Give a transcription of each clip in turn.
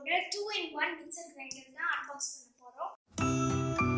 ஒரு two in one mixer grinder தான் unbox பண்ண போகிறோம்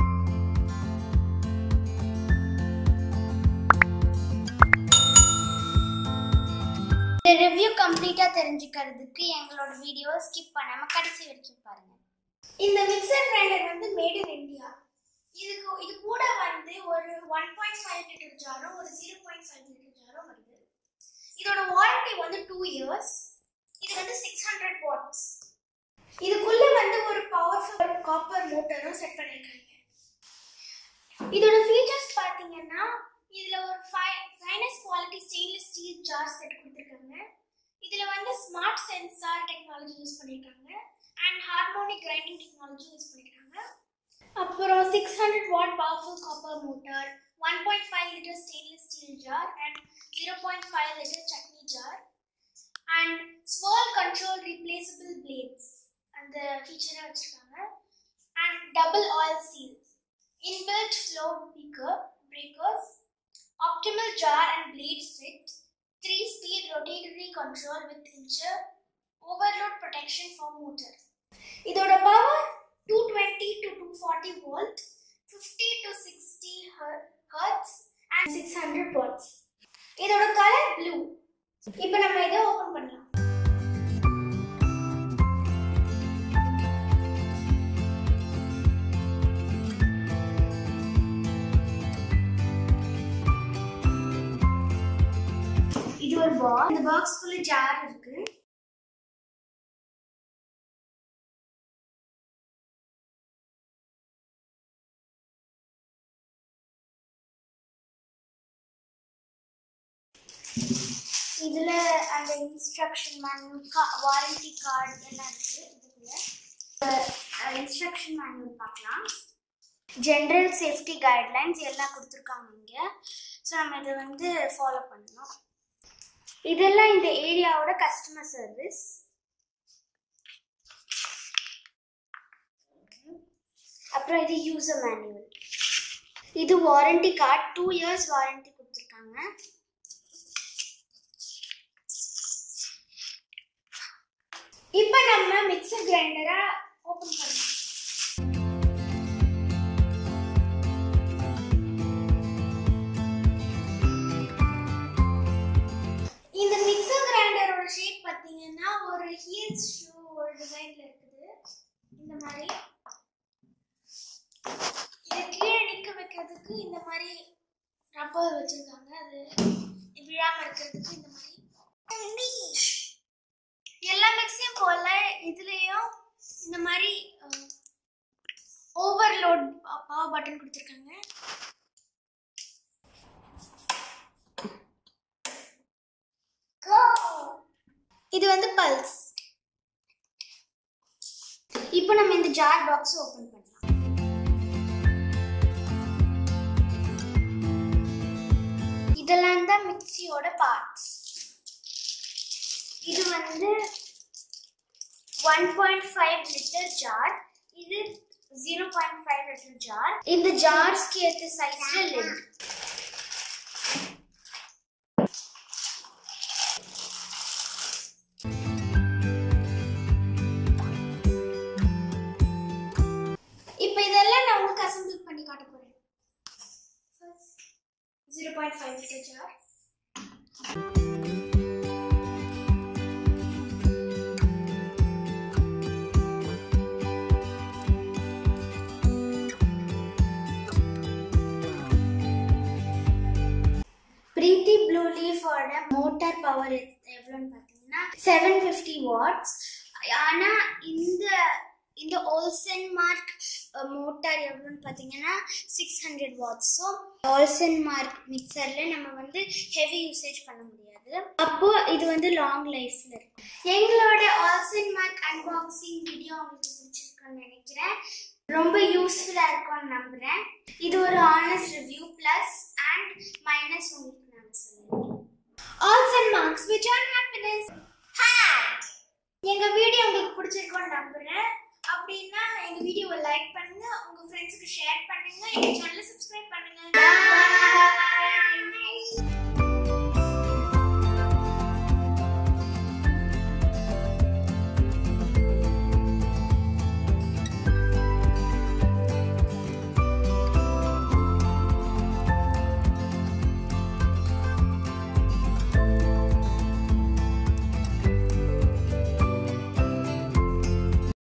இந்த ரிவ்யூ கம்ப்ளீட்டாக தெரிஞ்சுக்கிறதுக்கு எங்களோட வீடியோவை ஸ்கிப் பண்ணாம கடைசி வரைக்கும் பாருங்க இந்த மிக்சர் கிரைண்டர் வந்து மேட் இன் இந்தியா இதுக்கு இது கூட வந்து ஒரு ஒன் பாயிண்ட் ஃபைவ் லிட்டர் ஜாரும் ஒரு ஜீரோ பாயிண்ட் ஃபைவ் லிட்டர் ஜாரும் வருது இதோட வாரண்டி வந்து டூ இயர்ஸ் இது வந்து சிக்ஸ் ஹண்ட்ரட் வாட்ஸ் இதுக்குள்ள வந்து ஒரு பவர்ஃபுல் காப்பர் மோட்டரும் செட் பண்ணியிருக்காங்க இதோட ஃபீச்சர்ஸ் பார்த்தீங்கன்னா இதுல ஒரு finest quality stainless steel jar set கொடுத்துருக்காங்க இதுல வந்து ஸ்மார்ட் சென்சார் டெக்னாலஜி யூஸ் பண்ணியிருக்காங்க and harmonic grinding technology use பண்ணியிருக்காங்க அப்புறம் six hundred watt powerful copper motor one point five litre stainless steel jar and zero point five litre chutney jar and small control replaceable blades அந்த ஃபீச்சரை வச்சிருக்காங்க and double oil seal inbuilt flow breaker breakers optimal jar and blade fit three speed rotatory control with incher overload protection for motor இதோட power 220 to 240 volt 50 to 60 her- hertz and 600 watts இதோட colour blue இப்போ நம்ம இதை open பண்ணலாம் இது ஒரு box இந்த box ஃபுல்லா ஜார் இருக்கு இதுல அந்த இன்ஸ்ட்ரக்ஷன் மேனுவல் வாரண்டி கார்டு எல்லாம் இருக்கு இதுக்குள்ள இன்ஸ்ட்ரக்ஷன் மேனுவல் பார்க்கலாம் ஜென்ரல் சேஃப்டி கைட்லைன்ஸ் எல்லாம் கொடுத்துருக்காங்க இங்கே ஸோ நம்ம இதை வந்து ஃபாலோ பண்ணணும் இதெல்லாம் இந்த ஏரியாவோட கஸ்டமர் சர்வீஸ் அப்புறம் இது யூசர் மேனுவல் இது warranty card two years warranty கொடுத்துருக்காங்க இப்போ நம்ம மிக்சர் கிரைண்டரை ஓப்பன் பண்ணலாம் இந்த மிக்சர் கிரைண்டரோட ஷேப் பார்த்தீங்கன்னா ஒரு ஹீல்ஸ் ஷூ ஒரு டிசைன்ல இருக்குது இந்த மாதிரி இதை கீழே நிக்க வைக்கிறதுக்கு இந்த மாதிரி ரப்பர் வச்சிருக்காங்க அது விழாம இருக்கிறதுக்கு இந்த மாதிரி எல்லா மிக்ஸையும் போல இதுலயும் இந்த மாதிரி ஓவர்லோட் பவர் பட்டன் கொடுத்துருக்காங்க இது வந்து பல்ஸ் இப்போ நம்ம இந்த ஜார் பாக்ஸ் ஓபன் பண்ணலாம் இதெல்லாம் தான் மிக்சியோட பார்ட்ஸ் இது வந்து one point five litre jar இது zero point five litre jar இந்த ஜார்ஸ்க்கு ஏற்ற சைஸ்ல லிட் இப்போ இதெல்லாம் நான் உங்களுக்கு அசம்பிள் பண்ணி காட்ட போறேன் zero point five litre jar Preethi blue லீஃபோட மோட்டார் பவர் எவ்வளோன்னு பார்த்தீங்கன்னா செவன் ஃபிஃப்டி வாட்ஸ் ஆனால் இந்த இந்த ஓல்சன் மார்க் மோட்டார் எவ்வளோன்னு பார்த்தீங்கன்னா six hundred watts so Olsen mark மிக்சரில் நம்ம வந்து ஹெவி யூசேஜ் பண்ண முடியாது அப்போ இது வந்து லாங் லைஃப்ல இருக்கும் எங்களோட ஆல்சன் மார்க் அன்பாக்சிங் வீடியோ உங்களுக்கு பிடிச்சிருக்குன்னு நினைக்கிறேன் ரொம்ப யூஸ்ஃபுல்லாக இருக்கும்னு நம்புகிறேன் இது ஒரு honest review plus and minus உங்களுக்கு நாங்கள் சொல்லுவோம் Olsen marks which are happiness எங்க வீடியோ உங்களுக்கு பிடிச்சிருக்கும்னு நம்புறேன் அப்படின்னா எங்க வீடியோவை லைக் பண்ணுங்க உங்க ஃப்ரெண்ட்ஸ்க்கு ஷேர் பண்ணுங்க எங்க சேனல்